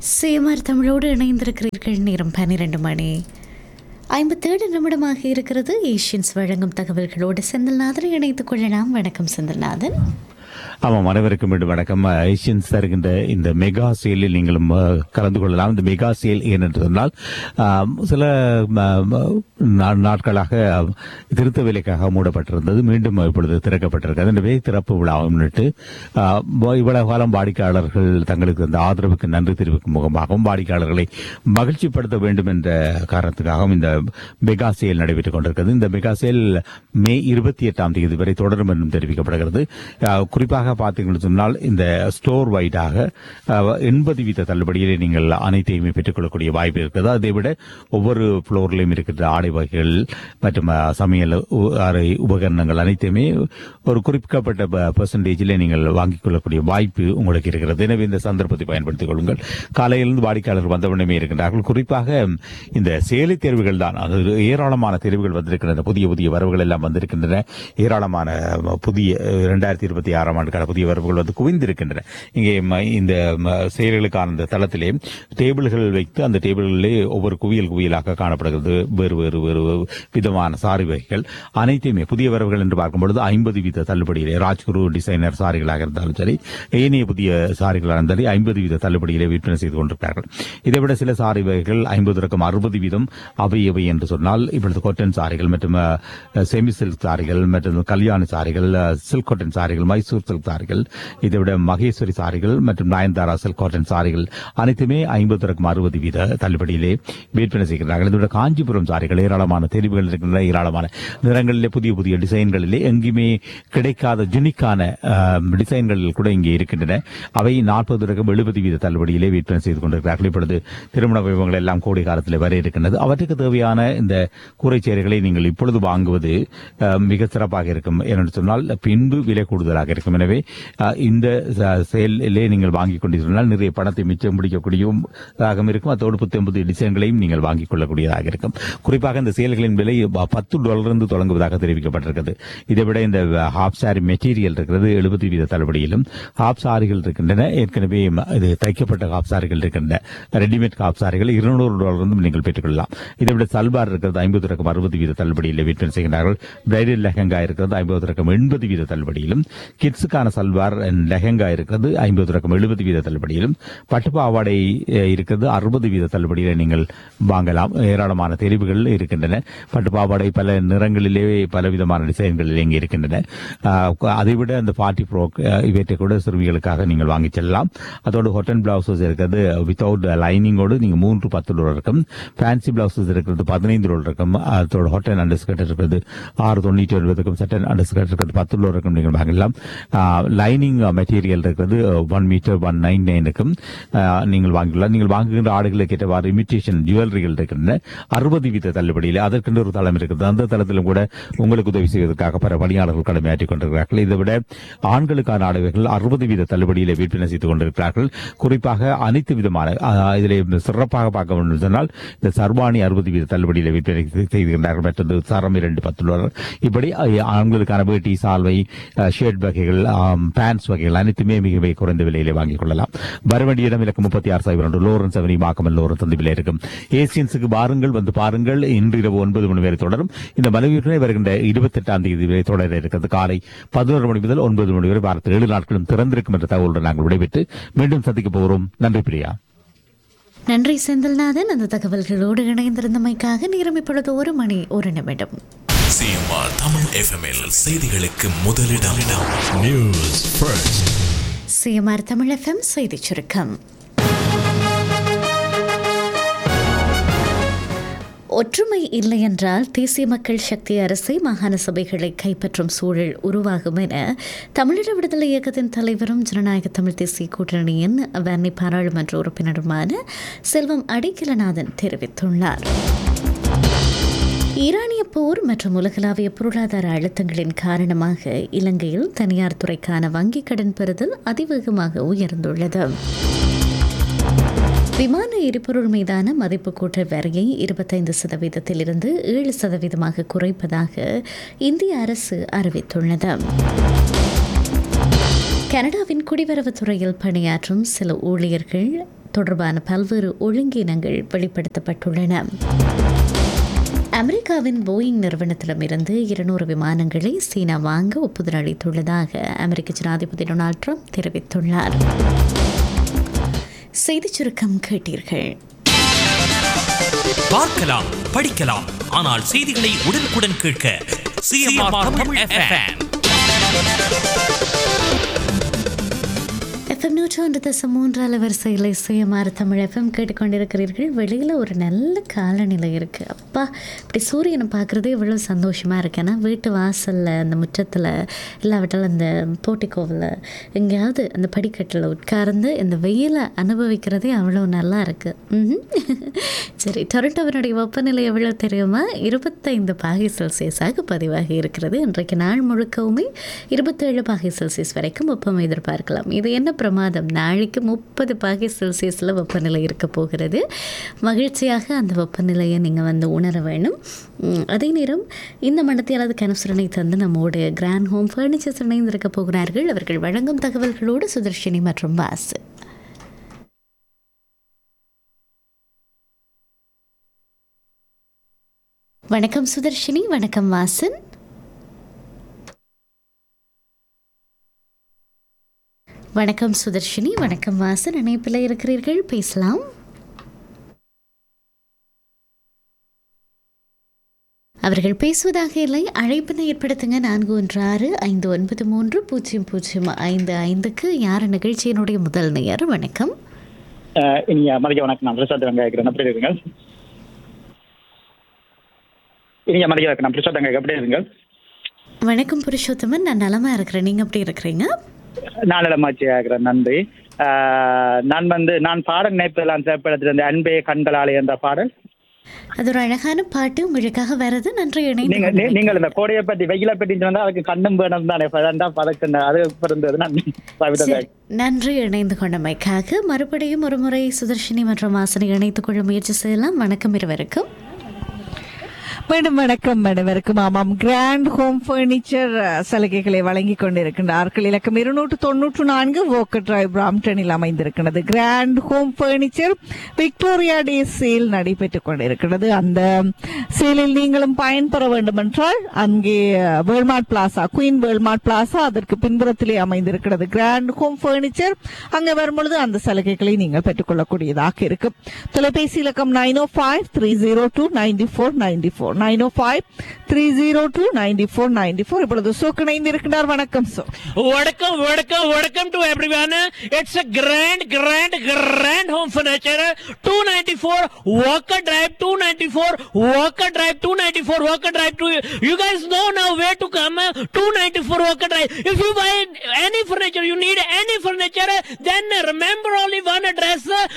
சேமார் தமிழோடு இணைந்திருக்கிறீர்கள் நேரம் பன்னிரண்டு மணி ஐம்பத்தேழு நிமிடமாக இருக்கிறது ஏஷியன்ஸ் வழங்கும் தகவல்களோடு செந்தில்நாதன் இணைத்துக் கொள்ளலாம் வணக்கம் செந்தில்நாதன் ஆமாம் அனைவருக்கும் மீண்டும் வணக்கம் ஏஷியன்ஸ் தருகின்ற இந்த மெகா சேலில் நீங்களும் அஹ், கலந்து கொள்ளலாம் இந்த மெகா சேல் ஏனென்று சொன்னால் ஆம், சில ம, ம, நா- நாட்களாக அஹ், திருத்த வேலைக்காக மூடப்பட்டிருந்தது மீண்டும் இப்பொழுது திறக்கப்பட்டிருக்கிறது எனவே திறப்பு விழாவை முன்னிட்டு ஆஹ், வ- இவ்வளவு காலம் வாடிக்கையாளர்கள் தங்களுக்கு அந்த ஆதரவுக்கு நன்றி தெரிவிக்கும் முகமாகவும் வாடிக்கையாளர்களை மகிழ்ச்சிப்படுத்த வேண்டும் என்ற காரணத்துக்காகவும் இந்த மெகா சேல் நடைபெற்றுக் கொண்டிருக்கிறது இந்த மெகா சேல் மே இருபத்தி எட்டாம் தேதி வரை தொடரும் என்றும் தெரிவிக்கப்படுகிறது அஹ், குறிப்பாக பார்த்தீங்கன்னு சொன்னால் இந்த ஸ்டோர் வைடாக எண்பது வீத தள்ளுபடியிலே நீங்கள் அனைத்தையுமே பெற்றுக்கொள்ளக்கூடிய வாய்ப்பு இருக்கிறது அதை விட ஒவ்வொரு ஃப்ளோர்லையும் இருக்கின்ற ஆடை வகைகள் மற்றும் அஹ், சமையல் உ- அறை உபகரணங்கள் அனைத்தையுமே ஒரு குறிப்பிட்ட பெர்சன்டேஜில் நீங்கள் வாங்கிக் கொள்ளக்கூடிய வாய்ப்பு உங்களுக்கு இருக்கிறது எனவே இந்த சந்தர்ப்பத்தை பயன்படுத்திக் கொள்ளுங்கள் காலையிலிருந்து வாடிக்கையாளர்கள் வந்தவுடனே இருக்கின்றார்கள் குறிப்பாக இந்த செயலி தேர்வுகள் தான் அது ஏராளமான தேர்வுகள் வந்திருக்கின்றன புதிய புதிய வரவுகள் எல்லாம் வந்திருக்கின்றன ஏராளமான அஹ், புதிய இரண்டாயிரத்தி இருபத்தி ஆறாம் ஆண்டுக்கான புதிய வரவுகள் வந்து குவிந்திருக்கின்றன இங்கே ம- இந்த ம- செயல்களுக்கான அந்த தளத்திலே டேபிள்கள் வைத்து அந்த டேபிள்களிலே ஒவ்வொரு குவியல் குவியலாக காணப்படுகிறது வேறு வேறு வேறு விதமான சாரி வகைகள் அனைத்தையுமே புதிய வரவுகள் என்று பார்க்கும்பொழுது ஐம்பது வீத தள்ளுபடியிலே ராஜ்குரு டிசைனர் சாரிகளாக இருந்தாலும் சரி ஏனைய புதிய சாரிகளாக இருந்தாலும் சரி ஐம்பது வீத தள்ளுபடியிலே விற்பனை செய்து கொண்டிருக்கிறார்கள் இதைவிட சில சாரி வகைகள் ஐம்பது ரகம் அறுபது வீதம் அவை எவை என்று சொன்னால் இப்பொழுது கொட்டன் சாரிகள் மற்றும் செமி சில்க் சாரிகள் மற்றும் கல்யாண சாரிகள் சில்க் காட்டன் சாரிகள் மைசூர் சில்க் சாரிகள் இதைவிட மகேஸ்வரி சாரிகள் மற்றும் நயன்தாரா சில்க் காட்டன் சாரிகள் அனைத்துமே ஐம்பது ரகம் அறுபது வீத தள்ளுபடியிலே விற்பனை செய்கிறார்கள் இதோட காஞ்சிபுரம் சாரிகள் ஏராளமான தெரிவுகள் இருக்கின்றன ஏராளமான நிறங்களிலே புதிய புதிய டிசைன்களிலே எங்கேயுமே கிடைக்காத ஜுனிக்கான டிசைன்கள் கூட இங்கே இருக்கின்றன அவை நாற்பது ரகம் எழுபது வீத தள்ளுபடியிலே விற்பனை செய்து கொண்டிருக்கிறார்கள் இப்பொழுது திருமண வைபவங்கள் எல்லாம் கோடை காலத்தில் வர இருக்கின்றது அவற்றுக்கு தேவையான இந்த கூரைச்சேரிகளை நீங்கள் இப்பொழுது வாங்குவது அஹ், மிக சிறப்பாக இருக்கும் என்று சொன்னால் பின்பு விலை கூடுதலாக இருக்கும் எனவே அஹ், இந்த ச- செயலிலே நீங்கள் வாங்கிக் கொண்டிருந்தால் நிறைய பணத்தை மிச்சம் பிடிக்கக்கூடியதாக இருக்கும் அதோடு புத்தம்பது டிசைன்களையும் நீங்கள் வாங்கிக் கொள்ளக்கூடியதாக இருக்கும் குறிப்பாக இந்த செயல்களின் விலை ப- பத்து டாலரிலிருந்து தொடங்குவதாக தெரிவிக்கப்பட்டிருக்கிறது இதை விட இந்த ஹாப் சாரி மெட்டீரியல் இருக்கிறது எழுபது வீத தள்ளுபடியிலும் ஹாப் சாரிகள் இருக்கின்றன ஏற்கனவே ம- இது தைக்கப்பட்ட ஹாப் சாரிகள் இருக்கின்றன ரெடிமேட் ஹாப் சாரிகள் இருநூறு டாலரிலிருந்து நீங்கள் பெற்றுக்கொள்ளலாம் இதை விட சல்வார் இருக்கிறது ஐம்பது ரகம் அறுபது வீத தள்ளுபடியில் விற்பனை செய்கிறார்கள் பிரைடல் லெஹங்கா இருக்கிறது ஐம்பது ரகம் எண்பது வீத தள்ளுபடியிலும் கிட்ஸுக்கான சல்வார் லெஹங்கா இருக்கிறது ஐம்பது ரகம் எழுபது வீத தள்ளுபடியிலும் பட்டு பாவாடை அஹ், இருக்கிறது அறுபது வீத தள்ளுபடியில் நீங்கள் வாங்கலாம் ஏராளமான தெரிவுகள் இருக்கின்றன பட்டு பாவாடை பல நிறங்களிலே பல விதமான டிசைன்களில் இங்கே இருக்கின்றன ஆஹ், அதைவிட அந்த பார்ட்டி ஃப்ரோக் இவற்றை கூட சிறுமிகளுக்காக நீங்கள் வாங்கி செல்லலாம் அதோடு ஹொட்டன் பிளவுசஸ் இருக்கிறது வித்தவுட் லைனிங்கோடு நீங்கள் மூன்று பத்து டாலர் இருக்கும் ஃபேன்சி பிளவுசஸ் இருக்கிறது பதினைந்து டாலர் இருக்கும் அதோட ஹொட்டன் அண்டர் ஸ்கர்ட் இருக்கிறது ஆறு தொண்ணூற்றி ஒன்பதுக்கும் சட்டன் அண்டர் ஸ்கர்ட் இருக்கிறது பத்து டாலர் இருக்கும் நீங்கள் வாங்கலாம் லைனிங் மெட்டீரியல் இருக்கிறது ஒன் மீட்டர் ஒன் நைன் நைனுக்கும் நீங்கள் வாங்கிக்கலாம் நீங்கள் வாங்குகின்ற ஆடுகளுக்கு ஏற்றவாறு இமிட்டேஷன் ஜுவல்லரிகள் இருக்கின்றன அறுபது வீத தள்ளுபடியில் அதற்கென்று ஒரு தளம் இருக்கிறது அந்த தளத்திலும் கூட உங்களுக்கு உதவி செய்வதற்காக பல பணியாளர்கள் கடமையாற்றிக் கொண்டிருக்கிறார்கள் இதை விட ஆண்களுக்கான ஆடைகள் அறுபது வீத தள்ளுபடியில் விற்பனை செய்து கொண்டிருக்கிறார்கள் குறிப்பாக அனைத்து விதமான ஆஹ், இதிலே சிறப்பாக பார்க்க வேண்டும் சொன்னால் இந்த சர்வாணி அறுபது வீத தள்ளுபடியில் விற்பனை செய்- செய்கின்றார்கள் மற்றது சரம் இரண்டு பத்து டாலர் இப்படி அஹ், ஆண்களுக்கான வேட்டி சால்வை ஷர்ட் வகைகள் பேண்ட்ஸ் வகைகள் அனைத்துமே மிக மிக குறைந்த விலையிலே வாங்கிக் கொள்ளலாம் வரவேண்டிய இடம் இலக்கு முப்பத்தி ஆறு சைபர் ஒன்று லோரன்ஸ் அவனி மாக்கமல் லோரன்ஸ் அந்த விலை இருக்கும் ஏசியன்ஸுக்கு பாருங்கள் வந்து பாருங்கள் இன்று இரவு ஒன்பது மணி வரை தொடரும் இந்த மனு விற்பனை வருகின்ற இருபத்தி எட்டாம் தேதி வரை தொடர இருக்கிறது காலை பதினோரு மணி முதல் ஒன்பது மணி வரை வாரத்தில் ஏழு நாட்களும் திறந்திருக்கும் என்ற தகவலுடன் நாங்கள் விடைபெற்று மீண்டும் சந்திக்க போகிறோம் நன்றி பிரியா நன்றி செந்தில்நாதன் அந்த தகவல்களோடு இணைந்திருந்தமைக்காக நேரம் இப்பொழுது ஒரு மணி ஒரு நிமிடம் சிஎம்ஆர் தமிழ் எஃப்எம்எல் செய்திகளுக்கு முதலிடம் news first CMR Tamil FM செய்திச் சுருக்கம் ஒற்றுமை இல்லை என்றால் தேசிய மக்கள் சக்தி அரசை மாகாண சபைகளை கைப்பற்றும் சூழல் உருவாகும் என தமிழீழ விடுதலை இயக்கத்தின் தலைவரும் ஜனநாயக தமிழ் தேசிய கூட்டணியின் வன்னி பாராளுமன்ற உறுப்பினருமான செல்வம் அடிக்கலநாதன் தெரிவித்துள்ளார் ஈரானிய போர் மற்றும் உலகளாவிய பொருளாதார அழுத்தங்களின் காரணமாக இலங்கையில் தனியார் துறைக்கான வங்கிக் கடன் பெறுதல் அதிவேகமாக உயர்ந்துள்ளது விமான எரிபொருள் மீதான மதிப்பு கூட்ட வரியை இருபத்தைந்து சதவீதத்திலிருந்து ஏழு சதவீதமாக குறைப்பதாக இந்திய அரசு அறிவித்துள்ளது கனடாவின் குடிவரவுத் துறையில் பணியாற்றும் சில ஊழியர்கள் தொடர்பான பல்வேறு ஒழுங்கீனங்கள் வெளிப்படுத்தப்பட்டுள்ளன அமெரிக்காவின் போயிங் நிறுவனத்திடமிருந்து இருநூறு விமானங்களை சீனா வாங்க ஒப்புதல் அளித்துள்ளதாக அமெரிக்க ஜனாதிபதி டொனால்ட் ட்ரம்ப் தெரிவித்துள்ளார் செய்திச் சுருக்கம் கேட்டீர்கள் பார்க்கலாம் படிக்கலாம் ஆனால் செய்திகளை உடனுக்குடன் கேட்க சிஎம்ஆர் தமிழ் எஃப்எம் எஃப்எம் நூற்று ஒன்று தசம் மூன்று அலவரிசையில் இசையமாறு தமிழ் எஃப்எம் கேட்டுக்கொண்டிருக்கிறீர்கள் வெளியில் ஒரு நல்ல காலநிலை இருக்குது அப்பா இப்படி சூரியனை பார்க்குறதே இவ்வளோ சந்தோஷமாக இருக்கு ஏன்னா வீட்டு வாசலில் அந்த முற்றத்தில் இல்லாவிட்டால் அந்த போட்டிக்கோவில் எங்கேயாவது அந்த படிக்கட்டில் உட்கார்ந்து இந்த வெயிலை அனுபவிக்கிறதே அவ்வளோ நல்லா இருக்குது சரி டொரண்டோவினுடைய வெப்பநிலை எவ்வளோ தெரியுமா இருபத்தைந்து பாகை செல்சியஸாக பதிவாகி இருக்கிறது இன்றைக்கு நாள் முழுக்கவுமே இருபத்தேழு பாகை செல்சியஸ் வரைக்கும் வெப்பம் எதிர்பார்க்கலாம் இது என்ன பிரமாதம் நாளைக்கு முப்பது பாகை செல்சியஸில் வெப்பநிலை இருக்க போகிறது மகிழ்ச்சியாக அந்த வெப்பநிலையை நீங்கள் வந்து உணர வேணும் உம், அதே நேரம் இந்த மண்டத்தியாளது கனசுரனை தந்து நம்மோடு கிராண்ட் ஹோம் ஃபர்னிச்சர்ஸ் இணைந்திருக்க போகிறார்கள் அவர்கள் வழங்கும் தகவல்களோடு சுதர்ஷினி மற்றும் வாசு வணக்கம் சுதர்ஷினி வணக்கம் வாசன் வணக்கம் சுதர்ஷினி வணக்கம் வாசன் இணைப்பில் இருக்கிறீர்கள் பேசலாம் அவர்கள் பேசுவதாக இல்லை அழைப்பினை ஏற்படுத்துங்க நான்கு ஒன்று ஆறு ஐந்து ஒன்பது மூன்று பூஜ்ஜியம் பூஜ்ஜியம் ஐந்து ஐந்துக்கு யார் நிகழ்ச்சியினுடைய முதல் நேயர் வணக்கம் அஹ் இனிய மதிய வணக்கம் நான் பிரசாத் வெங்காயக்கிறேன் எப்படி இருக்குங்க இனிய மதிய வணக்கம் நான் பிரசாத் வெங்காயம் எப்படி இருக்குங்க வணக்கம் புருஷோத்தமன் நான் நலமா இருக்கிறேன் நீங்க எப்படி இருக்கிறீங்க நாளிடமாச்சி ஆகிறேன் நன்றி அஹ் நான் வந்து நான் பாடல் நினைப்பதெல்லாம் திரைப்படத்திலிருந்து அன்பே கண்களாலே என்ற பாடல் அது ஒரு அழகான பாட்டு உங்களுக்காக வருது நன்றி இணைந்து நீங்க நீ- கொண்டமைக்கு. நீங்கள் இந்த கோடையை பற்றி வெயிலை பற்றி சொன்னா அதுக்கு கண்ணும் வேணும் தானே அதான் பதக்கு அது பிறந்தது நான் பவிதா சரி, நன்றி இணைந்து கொண்டமைக்காக மறுபடியும் ஒரு முறை சுதர்ஷினி மற்றும் வாசனை இணைத்துக் கொள்ள முயற்சி செய்யலாம் வணக்கம் இருவருக்கும் மீண்டும் வணக்கம் அனைவருக்கும் ஆமாம் கிராண்ட் ஹோம் பர்னிச்சர் அஹ், சலுகைகளை வழங்கிக் கொண்டிருக்கின்றார்கள் இலக்கம் இருநூற்று தொன்னூற்று நான்கு வோக்கர் டிரைவ் பிராம்டனில் அமைந்திருக்கிறது grand home furniture Victoria day sale நடைபெற்றுக் கொண்டிருக்கிறது அந்த சேலில் நீங்களும் பயன்பெற வேண்டும் என்றால் அங்கே Walmart plaza Queen Walmart plaza அதற்கு பின்புறத்திலே அமைந்திருக்கிறது கிராண்ட் ஹோம் பர்னிச்சர் அங்கே வரும்பொழுது அந்த சலுகைகளை நீங்கள் பெற்றுக்கொள்ளக்கூடியதாக இருக்கும் தொலைபேசி இலக்கம் nine o five three zero two ninety four ninety four nine o five three zero two ninety four ninety four இப்பொழுது சோக்கணைந்து இருக்கிறார் வணக்கம் சோ வணக்கம் வணக்கம் வணக்கம் to everyone it's a grand grand grand home furniture 294 walker drive 294 walker drive 294 walker drive to you guys know now where to come uh, 294 walker drive if you buy any furniture you need any furniture then remember only one address uh,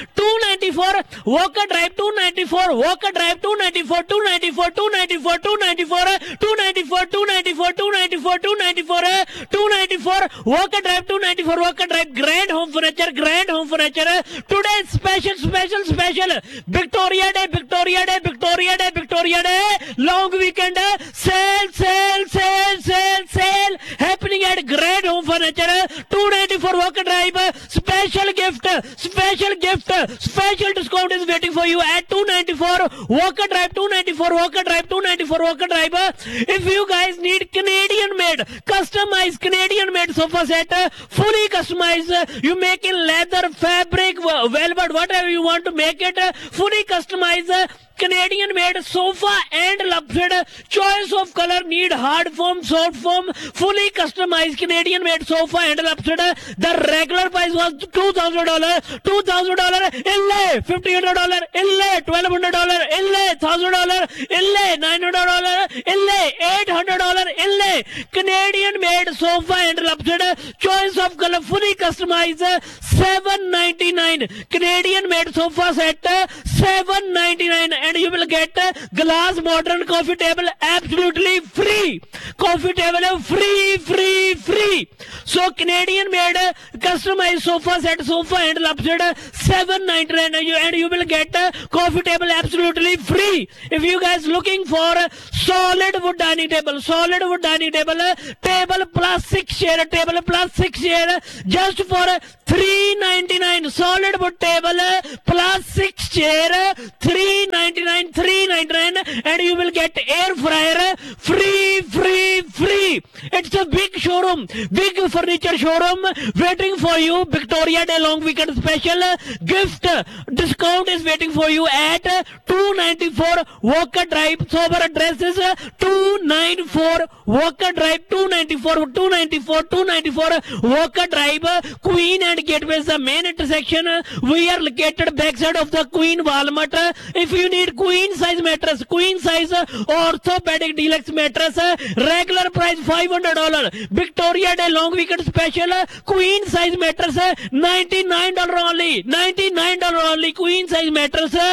294 walker drive 294 walker drive 294 294 294 294 294 294 294 294 294 walker drive 294 walker drive grand home furniture grand home furniture today special special special victoria day victoria day victoria day victoria day long weekend sale sale sale sale sale happening at grand home furniture 294 walker drive special gift special gift special discount is waiting for you at 294 walker drive 294 walker drive 294 walker drive if you guys need canadian made customized canadian made sofa set fully customized you make in leather fabric velvet whatever you want to make it fully customized Canadian made sofa and luxury choice of color need hard foam soft foam fully customized Canadian made sofa and luxury the regular price was $2000 $2000 ille $1500 ille $1200 ille $1000 ille $900 ille $800 ille Canadian made sofa and luxury choice of color fully customized 799 Canadian made sofa set 799 and you will get a glass modern coffee table absolutely free. Coffee table free, free, free. So Canadian made a customized sofa set, sofa handle upset 799 and you, and you will get a coffee table absolutely free. If you guys looking for a solid wood dining table, solid wood dining table, uh, table plus six chair, table plus six chair, uh, just for uh, 399 solid wood table uh, plus six chair, uh, 399, 399 and you will get air fryer uh, free, free, free. It's a big showroom, big furniture showroom waiting for you. Victoria Day long weekend special uh, gift uh, discount is waiting for you at uh, 294 Walker Drive. Sober address is uh, 294 Walker Drive, 294, 294, 294 Walker Drive, uh, Queen and Gateway is the main intersection. Uh, We are located backside of the Queen Walmart. Uh, If you need queen size mattress, queen size uh, orthopedic deluxe mattress, uh, regular price $500. Victoria Day long weekend special, uh, queen size mattress, uh, $99 only. $99 only. Queen size mattress, uh,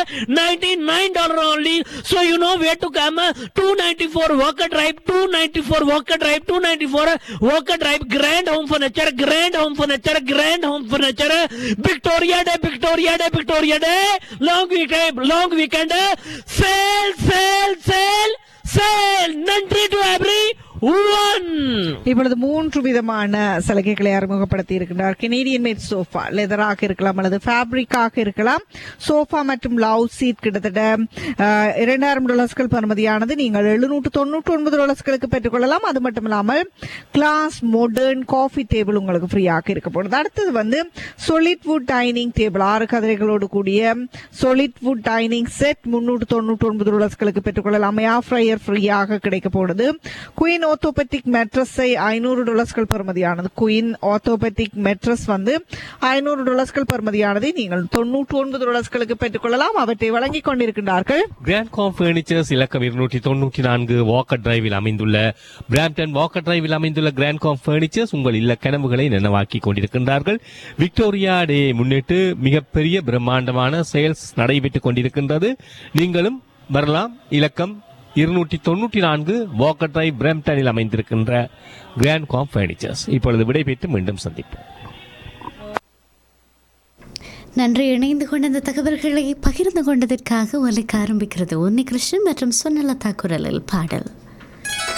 $99 only. So you know where to come. uh, 294 Walker Drive, 294 Walker Drive, 294 uh, Walker Drive, Grand Home Furniture, Grand Home Furniture, Grand Home Furniture, uh, Victoria Day, Victoria Day, Victoria Day, long weekend, long weekend, uh, sale, sale, sale, sale. நன்றி to every one. இப்பொழுது மூன்று விதமான சலுகைகளை அறிமுகப்படுத்தி இருக்கின்றார் Canadian mat sofa லெதராக இருக்கலாம் அல்லது ஃபேப்ரிக்காக இருக்கலாம் சோஃபா மற்றும் லவ் சீட் கிட்டத்தட்ட அஹ், இரண்டாயிரம் டாலர்ஸ்கள் பருமதியானது நீங்கள் எழுநூற்று தொண்ணூற்றி ஒன்பது டாலர்ஸ்களுக்கு பெற்றுக்கொள்ளலாம் அது மட்டும் இல்லாமல் கிளாஸ் மாடர்ன் காஃபி டேபிள் உங்களுக்கு ஃப்ரீயாக இருக்க போகுது அடுத்தது வந்து சொலிட் வுட் டைனிங் டேபிள் ஆறு கதிரைகளோடு கூடிய சொலிட் வுட் டைனிங் செட் முன்னூற்று தொண்ணூற்றி ஒன்பது டாலர்ஸ்களுக்கு பெற்றுக்கொள்ளலாம் ஏர் ஃப்ரையர் ஃப்ரீயாக கிடைக்க போகுது குயின் ஆர்த்தோபெட்டிக் மெட்ரஸை ஐநூறு டாலர்ஸ்கள் பெறுமதியானது குயின் ஆர்த்தோபெட்டிக் மெட்ரஸ் வந்து ஐநூறு டாலர்ஸ்கள் பெறுமதியானதை நீங்கள் தொண்ணூற்றி ஒன்பது டாலர்ஸ்களுக்கு பெற்றுக்கொள்ளலாம் அவற்றை வழங்கிக் கொண்டிருக்கின்றார்கள் கிராண்ட் காம் பர்னிச்சர்ஸ் இலக்கம் இருநூற்றி தொண்ணூற்றி நான்கு வாக்கர் டிரைவில் அமைந்துள்ள பிராம்டன் வாக்கர் டிரைவில் அமைந்துள்ள கிராண்ட் காம் பர்னிச்சர்ஸ் உங்கள் இல்ல கனவுகளை நினைவாக்கி கொண்டிருக்கின்றார்கள் விக்டோரியா டே முன்னிட்டு மிகப்பெரிய பிரம்மாண்டமான சேல்ஸ் நடைபெற்றுக் கொண்டிருக்கின்றது நீங்களும் வரலாம் இலக்கம் இருநூற்றி தொண்ணூற்றி நான்கு வாக்கர் டிரைவ் பிரம்டனில் அமைந்திருக்கின்ற கிராண்ட் காம் பர்னிச்சர்ஸ் இப்பொழுது விடைபெற்று மீண்டும் சந்திப்போம் நன்றி இணைந்து கொண்ட இந்த தகவல்களை பகிர்ந்து கொண்டதற்காக ஒலிக்க ஆரம்பிக்கிறது உன்னி கிருஷ்ணன் மற்றும் சுன்னலதா குரலில் பாடல்